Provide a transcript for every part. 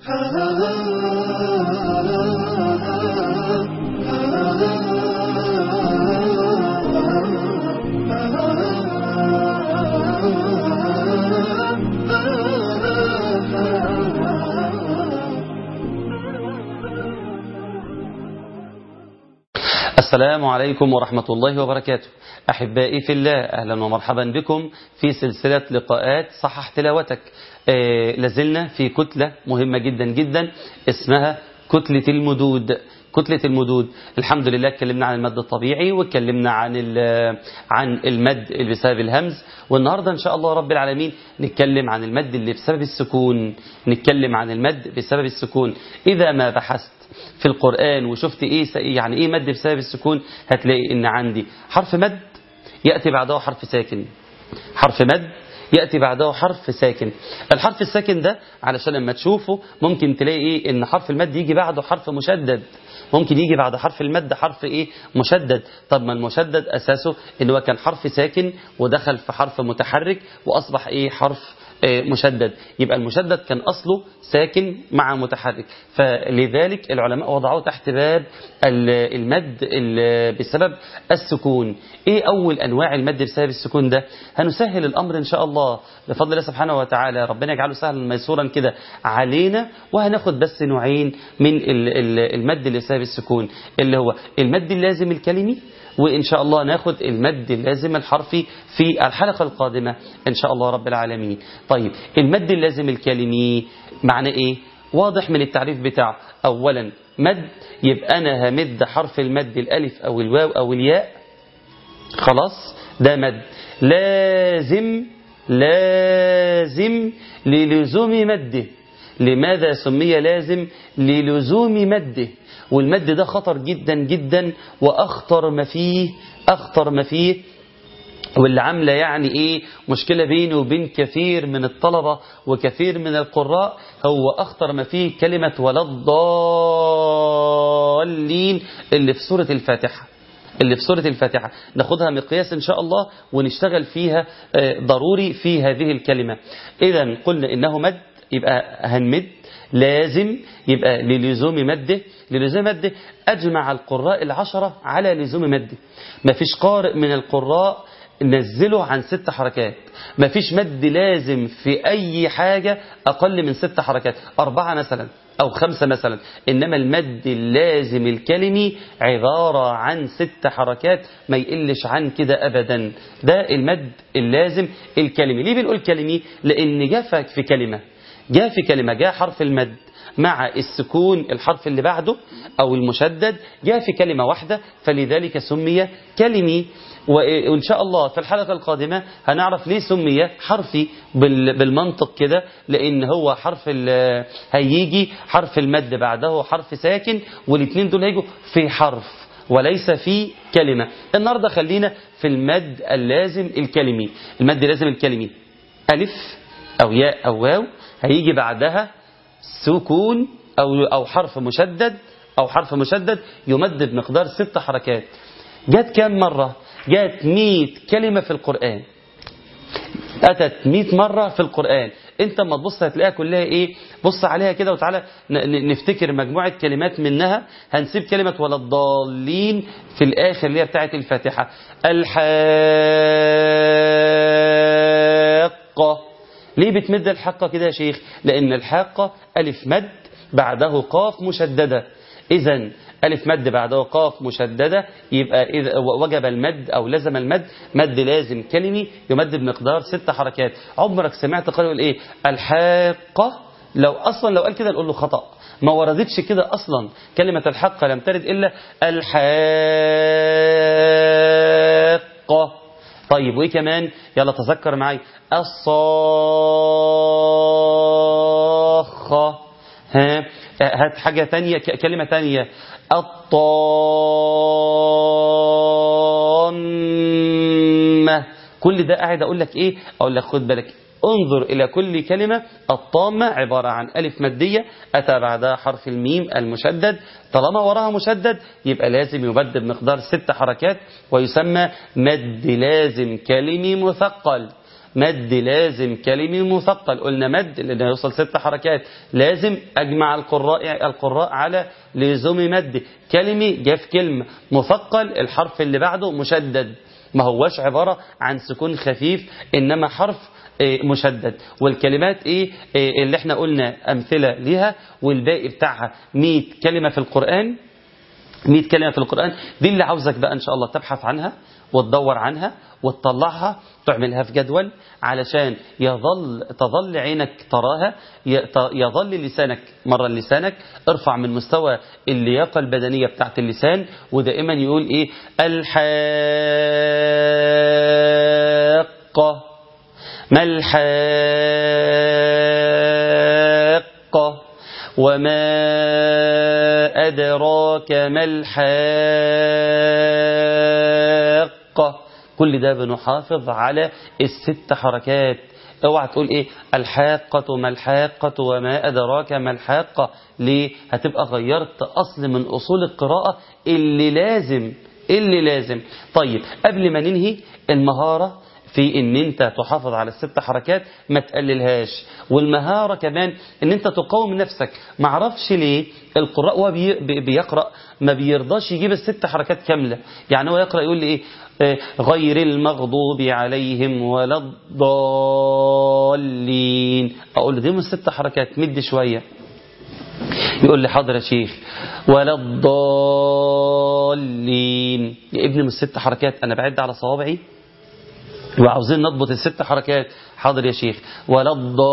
السلام عليكم ورحمة الله وبركاته أحبائي في الله أهلا ومرحبا بكم في سلسلة لقاءات صحح تلاوتك آه لازلنا في كتلة مهمة جدا جدا اسمها كتلة المدود كتلة المدود الحمد لله اتكلمنا عن المد الطبيعي واتكلمنا عن عن المد اللي بسبب الهمز والنهارده ان شاء الله رب العالمين نتكلم عن المد اللي بسبب السكون نتكلم عن المد بسبب السكون اذا ما بحثت في القرآن وشفت ايه يعني ايه مد بسبب السكون هتلاقي ان عندي حرف مد يأتي بعده حرف ساكن حرف مد يأتي بعده حرف ساكن الحرف الساكن ده علشان لما تشوفه ممكن تلاقي ايه ان حرف المد يجي بعده حرف مشدد ممكن يجي بعد حرف المد حرف ايه مشدد طب ما المشدد اساسه ان هو كان حرف ساكن ودخل في حرف متحرك واصبح ايه حرف مشدد يبقى المشدد كان أصله ساكن مع متحرك فلذلك العلماء وضعوه تحت باب المد بسبب السكون ايه أول أنواع المد بسبب السكون ده هنسهل الأمر إن شاء الله بفضل الله سبحانه وتعالى ربنا يجعله سهلا ميسورا كده علينا وهناخد بس نوعين من المد اللي بسبب السكون اللي هو المد اللازم الكلمي وإن شاء الله ناخد المد اللازم الحرفي في الحلقة القادمة إن شاء الله رب العالمين طيب المد اللازم الكلمي معنى إيه واضح من التعريف بتاعه أولا مد يبقى أنا همد حرف المد الألف أو الواو أو الياء خلاص ده مد لازم لازم للزوم مده لماذا سمي لازم للزوم مده والمد ده خطر جدا جدا وأخطر ما فيه أخطر ما فيه واللي عامله يعني ايه مشكلة بينه وبين كثير من الطلبة وكثير من القراء هو أخطر ما فيه كلمة ولا الضالين اللي في سورة الفاتحة اللي في سورة الفاتحة ناخدها مقياس إن شاء الله ونشتغل فيها ضروري في هذه الكلمة إذا قلنا إنه مد يبقى هنمد لازم يبقى للزوم مده للزوم مده أجمع القراء العشرة على لزوم مده ما فيش قارئ من القراء نزله عن ست حركات ما فيش مد لازم في أي حاجة أقل من ست حركات أربعة مثلا أو خمسة مثلا إنما المد اللازم الكلمي عبارة عن ست حركات ما يقلش عن كده أبدا ده المد اللازم الكلمي ليه بنقول كلمي لأن جاء في كلمة جاء في كلمة جاء حرف المد مع السكون الحرف اللي بعده أو المشدد جاء في كلمة واحدة فلذلك سمي كلمي وإن شاء الله في الحلقة القادمة هنعرف ليه سمي حرفي بالمنطق كده لأن هو حرف هيجي حرف المد بعده حرف ساكن والاثنين دول هيجوا في حرف وليس في كلمة النهاردة خلينا في المد اللازم الكلمي المد اللازم الكلمي ألف أو ياء أو واو هيجي بعدها سكون أو, أو حرف مشدد أو حرف مشدد يمد بمقدار ست حركات جت كام مرة جت مئة كلمة في القرآن أتت مئة مرة في القرآن انت ما تبص هتلاقيها كلها ايه بص عليها كده وتعالى نفتكر مجموعة كلمات منها هنسيب كلمة ولا الضالين في الآخر اللي هي بتاعت الفاتحة الحاقة ليه بتمد الحقة كده يا شيخ لأن الحاقة ألف مد بعده قاف مشددة إذا ألف مد بعده قاف مشددة يبقى إذا وجب المد أو لزم المد مد لازم كلمي يمد بمقدار ست حركات عمرك سمعت قال يقول إيه الحاقة لو أصلا لو قال كده نقول له خطأ ما وردتش كده أصلا كلمة الحقة لم ترد إلا الحاقة طيب وإيه كمان يلا تذكر معي الصاخة ها هات حاجة تانية كلمة تانية الطامة كل ده قاعد أقول لك إيه أقول لك خد بالك انظر إلى كل كلمة الطامة عبارة عن ألف مادية أتى بعدها حرف الميم المشدد طالما وراها مشدد يبقى لازم يمد بمقدار ست حركات ويسمى مد لازم كلمي مثقل مد لازم كلمي مثقل قلنا مد لأنه يوصل ست حركات لازم أجمع القراء القراء على لزوم مد كلمي جاء في كلمة مثقل الحرف اللي بعده مشدد ما هوش عبارة عن سكون خفيف إنما حرف مشدد والكلمات ايه اللي احنا قلنا امثله ليها والباقي بتاعها 100 كلمه في القران 100 كلمه في القران دي اللي عاوزك بقى ان شاء الله تبحث عنها وتدور عنها وتطلعها تعملها في جدول علشان يظل تظل عينك تراها يظل لسانك مرة لسانك ارفع من مستوى اللياقة البدنية بتاعت اللسان ودائما يقول ايه الحاقة ما الحاقة وما أدراك ما الحاقة كل ده بنحافظ على الست حركات اوعى تقول ايه الحاقة ما الحاقة وما أدراك ما الحاقة ليه هتبقى غيرت أصل من أصول القراءة اللي لازم اللي لازم طيب قبل ما ننهي المهارة في ان انت تحافظ على الست حركات ما تقللهاش والمهارة كمان ان انت تقاوم نفسك ما اعرفش ليه القراء وهو بيقرأ ما بيرضاش يجيب الست حركات كاملة يعني هو يقرأ يقول لي ايه آه غير المغضوب عليهم ولا الضالين اقول له دي من الست حركات مد شوية يقول لي حاضر يا شيخ ولا الضالين يا ابني من الست حركات انا بعد على صوابعي وعاوزين نضبط الست حركات حاضر يا شيخ ولا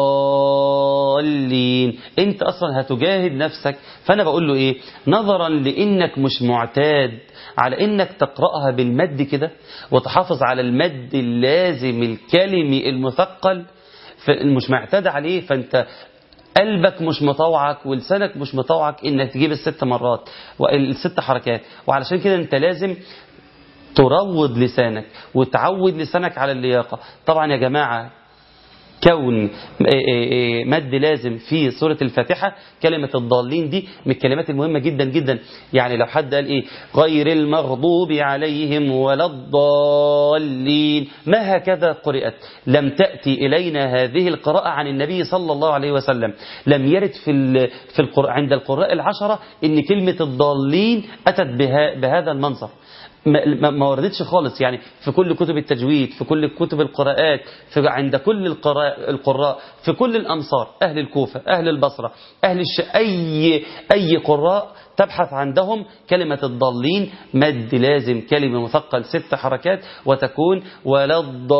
الضالين انت اصلا هتجاهد نفسك فانا بقول له ايه نظرا لانك مش معتاد على انك تقرأها بالمد كده وتحافظ على المد اللازم الكلمي المثقل مش معتاد عليه فانت قلبك مش مطوعك ولسانك مش مطوعك انك تجيب الست مرات والست حركات وعلشان كده انت لازم تروض لسانك وتعود لسانك على اللياقة طبعا يا جماعة كون مد لازم في سورة الفاتحة كلمة الضالين دي من الكلمات المهمة جدا جدا يعني لو حد قال ايه غير المغضوب عليهم ولا الضالين ما هكذا قرأت لم تأتي إلينا هذه القراءة عن النبي صلى الله عليه وسلم لم يرد في في القراء عند القراء العشرة ان كلمة الضالين أتت بها بهذا المنظر ما, ما وردتش خالص يعني في كل كتب التجويد في كل كتب القراءات في عند كل القراء, القراء في كل الأمصار أهل الكوفة أهل البصرة أهل الش... أي, أي قراء تبحث عندهم كلمة الضالين مد لازم كلمة مثقل ست حركات وتكون ولا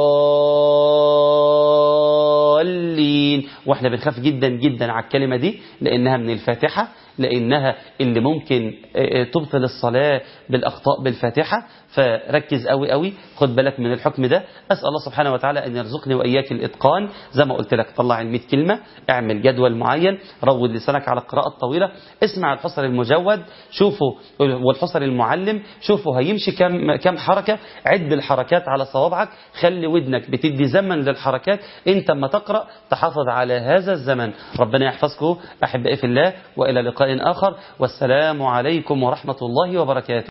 الضالين واحنا بنخاف جدا جدا على الكلمة دي لأنها من الفاتحة لأنها اللي ممكن تبطل الصلاة بالأخطاء بالفاتحة فركز قوي قوي خد بالك من الحكم ده أسأل الله سبحانه وتعالى أن يرزقني وإياك الإتقان زي ما قلت لك طلع ال 100 كلمة اعمل جدول معين روض لسانك على القراءة الطويلة اسمع الحصر المجود شوفوا والحصر المعلم شوفوا هيمشي كم كم حركة عد الحركات على صوابعك خلي ودنك بتدي زمن للحركات انت اما تقرأ تحافظ على هذا الزمن ربنا يحفظكم أحبائي في الله وإلى لقاء آخر والسلام عليكم ورحمة الله وبركاته